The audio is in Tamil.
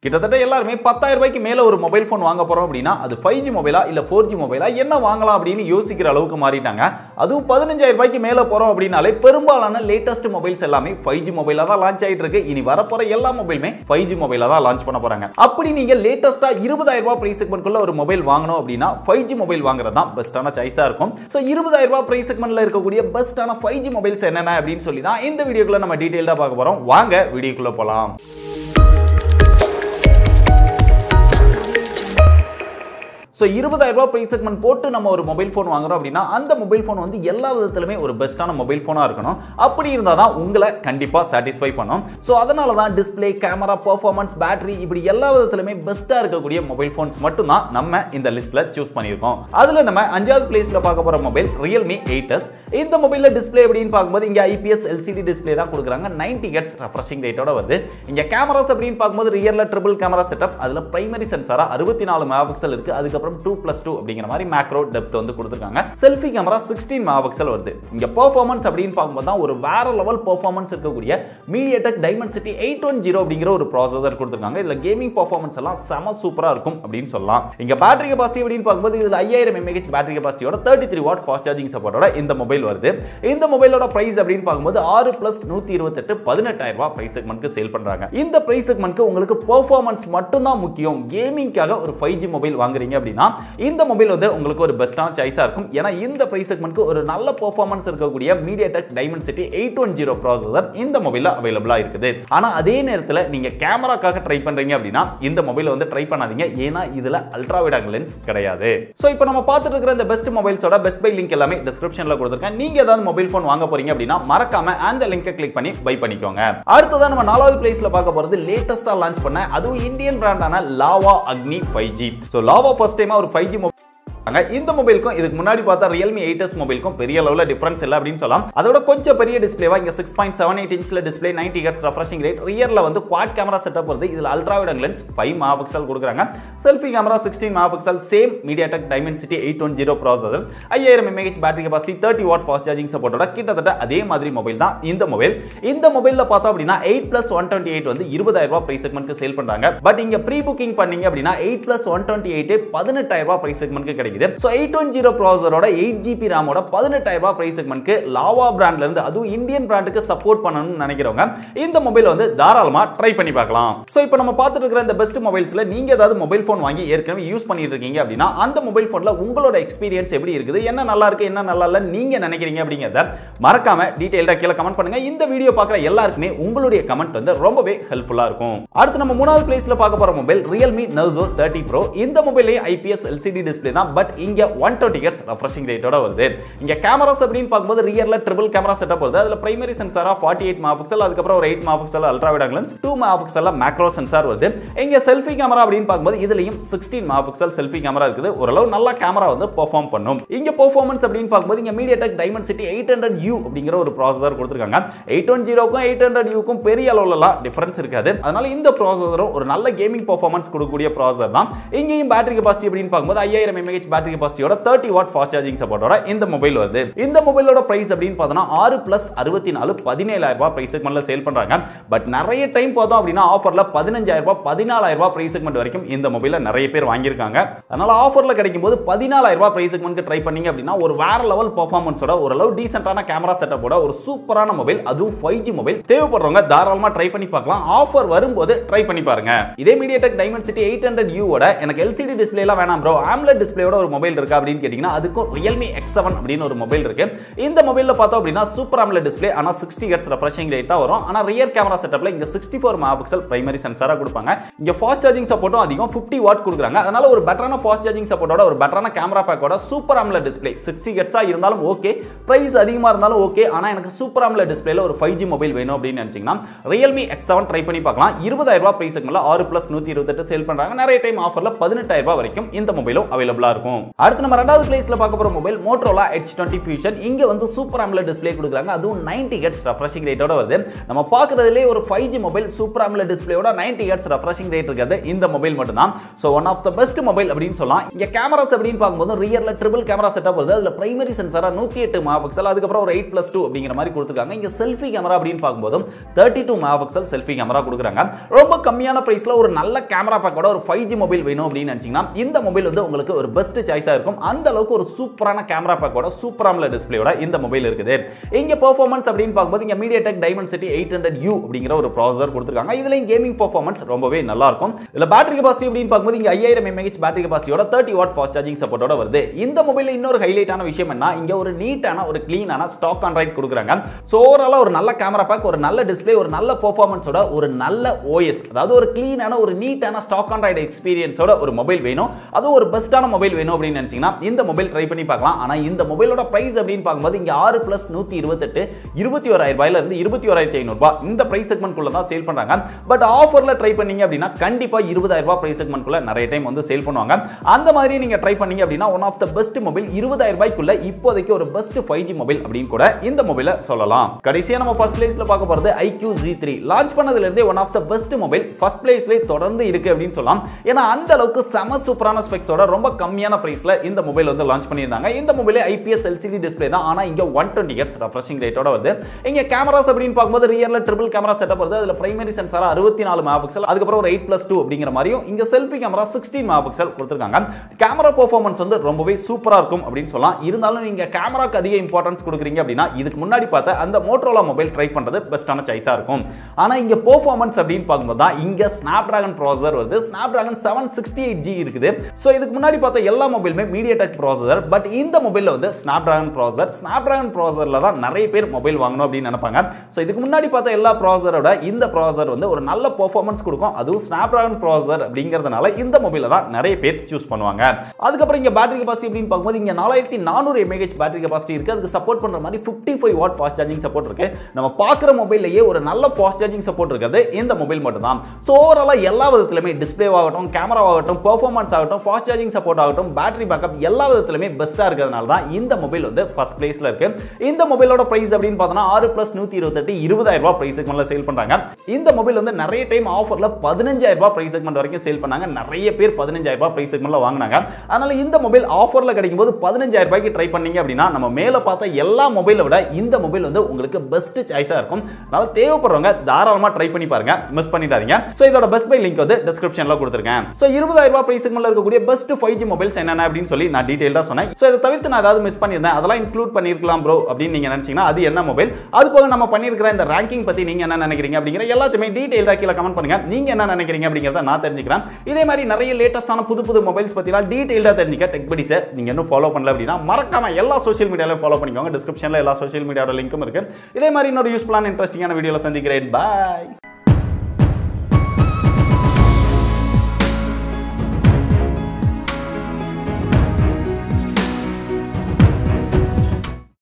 கிட்டத்தட்ட எல்லாருமே பத்தாயிரம் ரூபாய்க்கு மேல ஒரு மொபைல் ஃபோன் வாங்க போறோம் அப்படின்னா அது ஃபைவ் ஜி மொபைலா இல்ல ஃபோர் ஜி மொபைலா என்ன வாங்கலாம் அப்படின்னு யோசிக்கிற அளவுக்கு மாறிட்டாங்க அதுவும் பதினஞ்சாயிரம் ரூபாய்க்கு மேல போறோம் அப்படின்னாலே பெரும்பாலான லேட்டஸ்ட் மொபைல்ஸ் எல்லாமே ஃபைவ் ஜி மொபைலா தான் லான்ச் ஆயிட்டு இருக்கு இனி வரப்போற எல்லா மொபைலுமே ஃபைவ் ஜி மொபைலா தான் லான்ச் பண்ண போறாங்க அப்படி நீங்க லேட்டஸ்டா இருபதாயிரம் ரூபாய் பிரைஸ் செக்மெண்ட்குள்ள ஒரு மொபைல் வாங்கணும் அப்படின்னா ஃபைவ் ஜி மொபைல் வாங்குறது தான் பெஸ்ட்டான சாய்ஸா இருக்கும் ஸோ இருபதாயிரம் ரூபாய் பிரைஸ் செக்மெண்ட்ல இருக்கக்கூடிய பெஸ்ட்டான ஃபைவ் ஜி மொபைல்ஸ் என்னென்ன அப்படின்னு சொல்லி தான் இந்த வீடியோக்குள்ள நம்ம டீடைல்டா பார்க்க போறோம் வாங்க வீடியோக்குள்ள போலாம் ஸோ இருபதாயிரம் ரூபாய் ப்ரைஸ் செக்மெண்ட் போட்டு நம்ம ஒரு மொபைல் ஃபோன் வாங்குறோம் அப்படின்னா அந்த மொபைல் ஃபோன் வந்து எல்லா விதத்திலுமே ஒரு பெஸ்ட்டான மொபைல் ஃபோனாக இருக்கணும் அப்படி இருந்தால் தான் உங்களை கண்டிப்பாக சாட்டிஸ்ஃபை பண்ணும் ஸோ அதனால தான் டிஸ்பிளே கேமரா பர்ஃபார்மன்ஸ் பேட்டரி இப்படி எல்லா விதத்திலுமே பெஸ்ட்டாக இருக்கக்கூடிய மொபைல் ஃபோன்ஸ் மட்டும்தான் நம்ம இந்த லிஸ்ட்டில் சூஸ் பண்ணியிருக்கோம் அதில் நம்ம அஞ்சாவது பிளேஸில் பார்க்க போகிற மொபைல் ரியல்மி எயிட்டஸ் இந்த மொபைலில் டிஸ்பிளே அப்படின்னு பார்க்கும்போது இங்கே ஐபிஎஸ் எல்சிடி டிஸ்பிளே தான் கொடுக்குறாங்க நைன்டி ஹெட்ஸ் ரெஃப்ரெஷிங் ரேட்டோட வருது இங்கே கேமராஸ் அப்படின்னு பார்க்கும்போது ரியலில் ட்ரிபிள் கேமரா செட்டப் அதில் பிரைமரி சென்சாரா அறுபத்தி நாலு மெகா பிக்சல் இருக்குது அதுக்கப்புறம் டூ பிளஸ் டூ அப்படிங்கிற மாதிரி மேக்ரோ டெப்த் வந்து கொடுத்துருக்காங்க selfie camera sixteen mega pixel வருது இங்கே பெர்ஃபார்மன்ஸ் அப்படின்னு பார்க்கும்போது தான் ஒரு வேற லெவல் பெர்ஃபார்மன்ஸ் இருக்கக்கூடிய MediaTek Dimensity eight one zero அப்படிங்கிற ஒரு ப்ராசஸர் கொடுத்துருக்காங்க இதில் கேமிங் பெர்ஃபார்மன்ஸ் எல்லாம் செம சூப்பராக இருக்கும் அப்படின்னு சொல்லலாம் இங்கே பேட்டரி கெபாசிட்டி அப்படின்னு பார்க்கும்போது இதில் ஐயாயிரம் எம்ஏஹெச் பேட்டரி கெபாசிட்டியோட thirty three watt fast charging சப்போர்ட்டோட இந்த மொபைல் வருது இந்த மொபைலோட பிரைஸ் அப்படின்னு பார்க்கும்போது ஆறு பிளஸ் நூற்றி இருபத்தெட்டு பதினெட்டாயிரம் ரூபாய் பிரைஸ் செக்மெண்ட்க்கு சேல் பண்ணுறாங்க இந்த பிரைஸ் செக்மெண்ட்க்கு உங்களுக்கு பெர்ஃபார்மன்ஸ் மட்டும்தான் முக்கியம் கேமிங்காக ஒரு ஃபைவ் ஜி மொபைல் வாங்குறீங்க அப்படின்னா இந்த மொபைல் வந்து உங்களுக்கு ஒரு பெஸ்ட்டான சாய்ஸாக இருக்கும் ஏன்னா இந்த பிரைஸ் செக்மெண்ட்க்கு ஒரு நல்ல பெர்ஃபார்மன்ஸ் இருக்கக்கூடிய MediaTek Dimensity eight one zero processor இந்த மொபைலில் அவைலபிளாக இருக்குது ஆனால் அதே நேரத்தில் நீங்கள் கேமராக்காக ட்ரை பண்ணுறீங்க அப்படின்னா இந்த மொபைலை வந்து ட்ரை பண்ணாதீங்க ஏன்னா இதில் அல்ட்ரா வைட் ஆங்கிள் லென்ஸ் கிடையாது ஸோ இப்போ நம்ம பார்த்துட்டு இருக்கிற இந்த பெஸ்ட் மொபைல்ஸோட பெஸ்ட் பை லிங்க் எல்லாமே டிஸ்கிரிப்ஷனில் கொடுத்துருக்கேன் நீங்கள் ஏதாவது மொபைல் ஃபோன் வாங்க போறீங்க அப்படின்னா மறக்காம அந்த லிங்கை கிளிக் பண்ணி பை பண்ணிக்கோங்க அடுத்ததான் நம்ம நாலாவது பிளேஸ்ல பார்க்க போறது லேட்டஸ்டா லான்ச் பண்ண அதுவும் இந்தியன் பிராண்டான Lava Agni five G so Lava first டைமா ஒரு ஃபைவ் ஜி இந்த மொபைலுக்கும் இதுக்கு முன்னாடி பார்த்தா ரியல்மி எயிட்டஸ் மொபைலுக்கும் பெரிய லெவலில் டிஃபரன்ஸ் இல்லை அப்படின்னு சொல்லலாம் அதோட கொஞ்சம் பெரிய டிஸ்பிளேவா இங்க சிக்ஸ் பாயிண்ட் செவன் எயிட் இன்ச்சில் display ninety hertz refreshing rate ரியரில் வந்து குவாட் கேமரா செட்டப் வருது இதில் ultrawide lens five mega pixel கொடுக்குறாங்க selfie camera sixteen mega pixel same MediaTek Dimensity eight one zero processor ஐயாயிரம் mAh battery capacity thirty watt fast charging சப்போர்ட்டோட கிட்டத்தட்ட அதே மாதிரி மொபைல் தான் இந்த மொபைல் இந்த மொபைலில் பார்த்தோம் அப்படின்னா eight plus one twenty eight வந்து இருபதாயிரம் ரூபாய் பிரைஸ் செக்மெண்ட்க்கு சேல் பண்றாங்க பட் இங்க ப்ரீ புக்கிங் பண்ணீங்க அப்படின்னா eight plus one twenty eight பதினெட்டாயிரம் ரூபாய் பிரைஸ் செக்மெண்ட்க்கு கிடைக்குது ஸோ எயிட் ஒன் ஜீரோ ப்ராசரோட எயிட் ஜிபி ரேமோட பதினெட்டாயிரம் ரூபாய் பிரைஸ் செக்மெண்ட்க்கு லாவா பிராண்ட்ல இருந்து அதுவும் இந்தியன் பிராண்டுக்கு சப்போர்ட் பண்ணணும்னு நினைக்கிறவங்க இந்த மொபைல் வந்து தாராளமா ட்ரை பண்ணி பார்க்கலாம் ஸோ இப்போ நம்ம பார்த்துட்டு இருக்கிற இந்த பெஸ்ட் மொபைல்ஸ்ல நீங்க ஏதாவது மொபைல் ஃபோன் வாங்கி ஏற்கனவே யூஸ் பண்ணிட்டு இருக்கீங்க அப்படின்னா அந்த மொபைல் ஃபோன்ல உங்களோட எக்ஸ்பீரியன்ஸ் எப்படி இருக்குது என்ன நல்லா இருக்கு என்ன நல்லா இல்லை நீங்க நினைக்கிறீங்க அப்படிங்கிறத மறக்காம டீடைல்டா கீழே கமெண்ட் பண்ணுங்க இந்த வீடியோ பார்க்குற எல்லாருக்குமே உங்களுடைய கமெண்ட் வந்து ரொம்பவே ஹெல்ப்ஃபுல்லா இருக்கும் அடுத்து நம்ம மூணாவது பிளேஸ்ல பார்க்க போற mobile Realme Narzo thirty pro இந்த மொபைலே ஐபிஎஸ் எல்சிடி டிஸ்பிளே தான் பட் இங்க ஒன் டுவெண்ட்டி ஹெட்ஸ் ரெஃப்ரெஷிங் ரேட்டோட வருது இங்க கேமராஸ் அப்படின்னு பார்க்கும்போது ரியர்ல ட்ரிபிள் கேமரா செட்டப் வருது அதுல பிரைமரி சென்சாரா ஃபார்ட்டி எயிட் மெகா பிக்சல் அதுக்கப்புறம் ஒரு eight mega pixel ultra wide lens two mega pixel macro sensor வருது இங்க செல்ஃபி கேமரா அப்படின்னு பார்க்கும்போது இதுலயும் sixteen mega pixel selfie camera இருக்குது ஓரளவு நல்ல கேமரா வந்து பெர்ஃபார்ம் பண்ணும் இங்க பெர்ஃபார்மன்ஸ் அப்படின்னு பார்க்கும்போது இங்க MediaTek Dimensity eight hundred U அப்படிங்கிற ஒரு ப்ராசஸர் கொடுத்துருக்காங்க எயிட் ஒன் ஜீரோக்கும் எயிட் ஹண்ட்ரட் யூக்கும் பெரிய அளவுலலாம் டிஃபரன்ஸ் இருக்காது அதனால இந்த ப்ராசஸரும் ஒரு நல்ல கேமிங் பெர்ஃபார்மன்ஸ் கொடுக்கக்கூடிய ப்ராசஸர் தான் இங்கேயும் பேட்டரி கெபாசிட்டி அப்படின்னு பார்க்கும்போது ஐயாயிரம் எம்ஏஹெச் பேட்டரி கெபாசிட்டியோட தேர்ட்டி வாட் ஃபாஸ்ட் சார்ஜிங் சப்போர்ட்டோட இந்த மொபைல் வருது இந்த மொபைலோட பிரைஸ் அப்படின்னு பார்த்தோம்னா ஆறு பிளஸ் அறுபத்தி நாலு பதினேழாயிரம் ரூபாய் பிரைஸ் செக்மெண்ட்ல சேல் பண்றாங்க பட் நிறைய டைம் பார்த்தோம் அப்படின்னா ஆஃபர்ல பதினஞ்சாயிரம் ரூபாய் பதினாலாயிரம் ரூபாய் பிரைஸ் செக்மெண்ட் வரைக்கும் இந்த மொபைல நிறைய பேர் வாங்கியிருக்காங்க அதனால ஆஃபர்ல கிடைக்கும் போது பதினாலாயிரம் ரூபாய் பிரைஸ் செக்மெண்ட் ட்ரை பண்ணீங்க அப்படின்னா ஒரு வேற லெவல் பர்ஃபார்மன்ஸோட ஓரளவு டீசென்டான கேமரா செட்டப்போட ஒரு சூப்பரான மொபைல் அதுவும் ஃபைவ் ஜி மொபைல் தேவைப்படுறவங்க தாராளமா ட்ரை பண்ணி பார்க்கலாம் ஆஃபர் வரும்போது ட்ரை பண்ணி பாருங்க இதே MediaTek Dimensity eight hundred யூவோட எனக்கு எல்சிடி டிஸ்பிளேலாம் வேணாம் ப்ரோ ஆம்லெட் டிஸ்பிளேயோட ஒரு மொபைல் இருக்கா அப்படின்னு கேட்டீங்கன்னா அதுக்கும் ரியல்மி எக்ஸ் செவன் அப்படின்னு ஒரு மொபைல் இருக்கு இந்த மொபைலில் பார்த்தோம் அப்படின்னா சூப்பர் AMOLED டிஸ்பிளே ஆனால் சிக்ஸ்டி ஹெட்ஸ் ரெஃப்ரெஷிங் ரேட் தான் வரும் ஆனால் ரியர் கேமரா செட்டப்ல இங்க sixty four mega pixel primary சென்சாரா கொடுப்பாங்க இங்க ஃபாஸ்ட் சார்ஜிங் சப்போர்ட்டும் அதிகம் ஃபிஃப்டி வாட் கொடுக்குறாங்க அதனால ஒரு பெட்டரான ஃபாஸ்ட் சார்ஜிங் சப்போர்ட்டோட ஒரு பெட்டரான கேமரா பேக்கோட சூப்பர் AMOLED டிஸ்பிளே சிக்ஸ்டி ஹெட்ஸா இருந்தாலும் ஓகே பிரைஸ் அதிகமா இருந்தாலும் ஓகே ஆனா எனக்கு சூப்பர் AMOLED டிஸ்பிளேல ஒரு ஃபைவ் ஜி மொபைல் வேணும் அப்படின்னு நினைச்சீங்கன்னா ரியல்மி எக்ஸ் செவன் ட்ரை பண்ணி பார்க்கலாம் இருபதாயிரம் ரூபாய் பிரைஸ் ஆறு பிளஸ் நூத்தி இருபத்தெட்டு சேல் பண்றாங்க நிறைய டைம் ஆஃபர்ல பதினெட்டாயிரம் ரூபாய் வரைக்கும் இந்த மொபைலும் அவைலபிளா இருக்கும் இருக்கும் அடுத்து நம்ம ரெண்டாவது பிளேஸ்ல பார்க்க போற mobile Motorola Edge twenty fusion இங்க வந்து சூப்பர் AMOLED டிஸ்ப்ளே கொடுக்குறாங்க அதுவும் 90 ஹெட்ஸ் ரெஃப்ரெஷிங் ரேட்டோட வருது நம்ம பார்க்கறதுலே ஒரு five G mobile super AMOLED டிஸ்ப்ளேயோட 90 ஹெட்ஸ் ரெஃப்ரெஷிங் ரேட் இருக்கிறது இந்த மொபைல் மட்டும் தான் so one of the best mobile அப்படின்னு சொல்லலாம் இங்க கேமராஸ் அப்படின்னு பார்க்கும்போது ரியர்ல ட்ரிபிள் கேமரா செட்டப் வருது அதுல பிரைமரி சென்சாரா நூத்தி எட்டு மெகாபிக்சல் அதுக்கப்புறம் ஒரு எயிட் பிளஸ் டூ அப்படிங்கிற மாதிரி கொடுத்துருக்காங்க இங்க செல்ஃபி கேமரா அப்படின்னு பார்க்கும்போது thirty two megapixel selfie camera கொடுக்குறாங்க ரொம்ப கம்மியான பிரைஸ்ல ஒரு நல்ல கேமரா பேக்கோட ஒரு ஃபைவ் ஜி மொபைல் வேணும் அப்படின்னு நினைச்சீங்கன்னா இந்த மொபைல் வந்து உங்களுக்கு ஒரு பெஸ்ட் சாய்ஸா இருக்கும் அந்த அளவுக்கு ஒரு சூப்பரான கேமரா பேக்கோட சூப்பர் AMOLED டிஸ்பிளேயோட இந்த மொபைல் இருக்குது இங்க பெர்ஃபார்மன்ஸ் அப்படின்னு பார்க்கும்போது இங்க MediaTek Dimensity 800U அப்படிங்கிற ஒரு ப்ராசஸர் கொடுத்துருக்காங்க இதுலயும் கேமிங் பெர்ஃபார்மன்ஸ் ரொம்பவே நல்லா இருக்கும் இதுல பேட்டரி கெபாசிட்டி அப்படின்னு பார்க்கும்போது இங்க 5000 mAh பேட்டரி கெபாசிட்டியோட 30 வாட் ஃபாஸ்ட் சார்ஜிங் சப்போர்ட்டோட வருது இந்த மொபைல்ல இன்னொரு ஹைலைட்டான விஷயம் என்ன இங்க ஒரு நீட்டான ஒரு க்ளீனான ஸ்டாக் ஆண்ட்ராய்ட் கொடுக்குறாங்க ஸோ ஓவராலா ஒரு நல்ல கேமரா பேக் ஒரு நல்ல டிஸ்ப்ளே ஒரு நல்ல பெர்ஃபார்மன்ஸோட ஒரு நல்ல OS அதாவது ஒரு க்ளீனான ஒரு நீட்டான ஸ்டாக் ஆண்ட்ராய்டு எக்ஸ்பீரியன்ஸோட ஒரு மொபைல் வேணும் அது ஒரு பெஸ்ட்டான மொபைல் வேணும் அப்படின்னு நினைச்சீங்கன்னா இந்த மொபைல் ட்ரை பண்ணி பார்க்கலாம் ஆனா இந்த மொபைலோட பிரைஸ் அப்படின்னு பார்க்கும்போது இங்க ஆறு பிளஸ் நூத்தி இருபத்தெட்டு இருபத்தி ஓராயிரம் ரூபாயில இருந்து இருபத்தி ஓராயிரத்தி ஐநூறு ரூபாய் இந்த பிரைஸ் செக்மெண்ட் குள்ள தான் சேல் பண்றாங்க பட் ஆஃபர்ல ட்ரை பண்ணீங்க அப்படின்னா கண்டிப்பா இருபதாயிரம் ரூபாய் பிரைஸ் செக்மெண்ட் குள்ள நிறைய டைம் வந்து சேல் பண்ணுவாங்க அந்த மாதிரி நீங்க ட்ரை பண்ணீங்க அப்படின்னா one of the best mobile இருபதாயிரம் ரூபாய்க்குள்ள இப்போதைக்கு ஒரு பெஸ்ட் ஃபைவ் ஜி மொபைல் அப்படின்னு கூட இந்த மொபைலை சொல்லலாம் கடைசியா நம்ம ஃபர்ஸ்ட் பிளேஸ்ல பார்க்க போறது ஐக்யூ ஜி த்ரீ லான்ச் பண்ணதுல இருந்தே one of the best mobile first பிளேஸ்ல தொடர்ந்து இருக்கு அப்படின்னு சொல்லலாம் ஏன்னா அந்த அளவுக்கு செம சூப்பரான ஸ்பெக்ஸோட ரொம்ப கம்மியான பிரைஸ்ல இந்த மொபைல் வந்து லான்ச் பண்ணியிருந்தாங்க இந்த மொபைல் ஐபிஎஸ் எல்சிடி டிஸ்பிளே தான் ஆனா இங்க ஒன் டுவெண்ட்டி ஹெட்ஸ் ரெஃப்ரெஷிங் ரேட்டோட வருது இங்க கேமராஸ் அப்படின்னு பார்க்கும்போது ரியர்ல ட்ரிபிள் கேமரா செட்டப் வருது அதுல பிரைமரி சென்சார் அறுபத்தி நாலு மெகா பிக்சல் அதுக்கப்புறம் ஒரு எயிட் பிளஸ் டூ அப்படிங்கிற மாதிரியும் இங்க selfie camera sixteen mega megapixel கொடுத்துருக்காங்க கேமரா பெர்ஃபார்மன்ஸ் வந்து ரொம்பவே சூப்பரா இருக்கும் அப்படின்னு சொல்லலாம் இருந்தாலும் நீங்க கேமராக்கு அதிக இம்பார்ட்டன்ஸ் கொடுக்குறீங்க அப்படின்னா இதுக்கு முன்னாடி பார்த்த அந்த மோட்டரோலா மொபைல் ட்ரை பண்றது பெஸ்ட்டான சாய்ஸா இருக்கும் ஆனா இங்க பெர்ஃபார்மன்ஸ் அப்படின்னு பார்க்கும்போது தான் இங்க ஸ்னாப் டிராகன் ப்ராசஸர் வருது Snapdragon seven sixty eight G இருக்குது ஸோ இதுக்கு முன்னாடி பார்த்த எல்லா மொபைலுமே மீடியா டெக் ப்ராசஸர் பட் இந்த மொபைலில் வந்து Snapdragon processor Snapdragon ப்ராசஸரில் தான் நிறைய பேர் மொபைல் வாங்கணும் அப்படின்னு நினைப்பாங்க ஸோ இதுக்கு முன்னாடி பார்த்த எல்லா ப்ராசஸரோட இந்த ப்ராசஸர் வந்து ஒரு நல்ல பெர்ஃபார்மன்ஸ் கொடுக்கும் அதுவும் ஸ்னாப் டிராகன் ப்ராசஸர் அப்படிங்கிறதுனால இந்த மொபைலை தான் நிறைய பேர் சூஸ் பண்ணுவாங்க அதுக்கப்புறம் இங்கே பேட்டரி கெபாசிட்டி அப்படின்னு பார்க்கும்போது இங்கே நாலாயிரத்தி நானூறு எம்ஏஹெச் பேட்டரி கெபாசிட்டி இருக்குது அதுக்கு சப்போர்ட் பண்ணுற மாதிரி fifty five watt fast charging support இருக்கு நம்ம பார்க்குற மொபைல்லையே ஒரு நல்ல ஃபாஸ்ட் சார்ஜிங் சப்போர்ட் இருக்கிறது இந்த மொபைல் மட்டும் தான் ஸோ ஓவராலாக எல்லா விதத்திலுமே டிஸ்பிளே ஆகட்டும் கேமரா ஆகட்டும் பெர்ஃபார்மன்ஸ் ஆகட்டும் ஃபாஸ்ட் சார்ஜிங் சப்போர்ட் ஆகட்டும் பேட்டரி பேக்கப் எல்லா விதத்திலுமே பெஸ்ட்டாக இருக்கிறதுனால தான் இந்த மொபைல் வந்து ஃபர்ஸ்ட் பிளேஸில் இருக்கு இந்த மொபைலோட பிரைஸ் அப்படின்னு பார்த்தோன்னா ஆறு ப்ளஸ் நூற்றி இருபத்தெட்டு இருபதாயிரம் ரூபாய் பிரைஸ் செக்மெண்ட்ல சேல் பண்ணுறாங்க இந்த மொபைல் வந்து நிறைய டைம் ஆஃபரில் பதினஞ்சாயிரம் ரூபாய் பிரைஸ் செக்மெண்ட் வரைக்கும் சேல் பண்ணாங்க நிறைய பேர் பதினஞ்சாயிரம் ரூபாய் பிரைஸ் செக்மெண்ட்ல வாங்கினாங்க அதனால இந்த மொபைல் ஆஃபரில் கிடைக்கும் போது பதினஞ்சாயிரம் ரூபாய்க்கு ட்ரை பண்ணீங்க அப்படின்னா நம்ம மேலே பார்த்த எல்லா மொபைலை விட இந்த மொபைல் வந்து உங்களுக்கு பெஸ்ட் சாய்ஸாக இருக்கும் அதனால தேவைப்படுறவங்க தாராளமாக ட்ரை பண்ணி பாருங்க மிஸ் பண்ணிடாதீங்க ஸோ இதோட பெஸ்ட் பை லிங்க் வந்து டிஸ்கிரிப்ஷனில் கொடுத்துருக்கேன் ஸோ இருபதாயிரம் ரூபாய் பிரைஸ் செக்மெண்ட்ல இருக்கக்கூடிய பெஸ்ட் ஃபைவ் ஜி மொபைல்ஸ் என்னென்ன அப்படின்னு சொல்லி நான் டீட்டெயிலாக சொன்னேன் ஸோ இதை தவிர்த்து நான் ஏதாவது மிஸ் பண்ணியிருந்தேன் அதெல்லாம் இன்க்ளூட் பண்ணியிருக்கலாம் ப்ரோ அப்படின்னு நீங்கள் நினச்சிங்கன்னா அது என்ன மொபைல் அது போக நம்ம பண்ணியிருக்கிற இந்த ரேங்கிங் பற்றி நீங்கள் என்ன நினைக்கிறீங்க அப்படிங்கிற எல்லாத்தையுமே டீட்டெயிலாக கீழே கமெண்ட் பண்ணுங்க நீங்கள் என்ன நினைக்கிறீங்க அப்படிங்கிறத நான் தெரிஞ்சுக்கிறேன் இதே மாதிரி நிறைய லேட்டஸ்டான புது புது மொபைல்ஸ் பற்றிலாம் டீட்டெயிலாக தெரிஞ்சுக்க டெக் படிஸை நீங்கள் இன்னும் ஃபாலோ பண்ணல அப்படின்னா மறக்காம எல்லா சோஷியல் மீடியாலையும் ஃபாலோ பண்ணிக்கோங்க டிஸ்கிரிப்ஷனில் எல்லா சோஷியல் மீடியாவோட லிங்க்கும் இருக்கு இதே மாதிரி இன்னொரு யூஸ்ஃபுல்லான இன்ட்ரெஸ்டிங்கான வீடியோவில் சந்திக்கிறேன் பாய்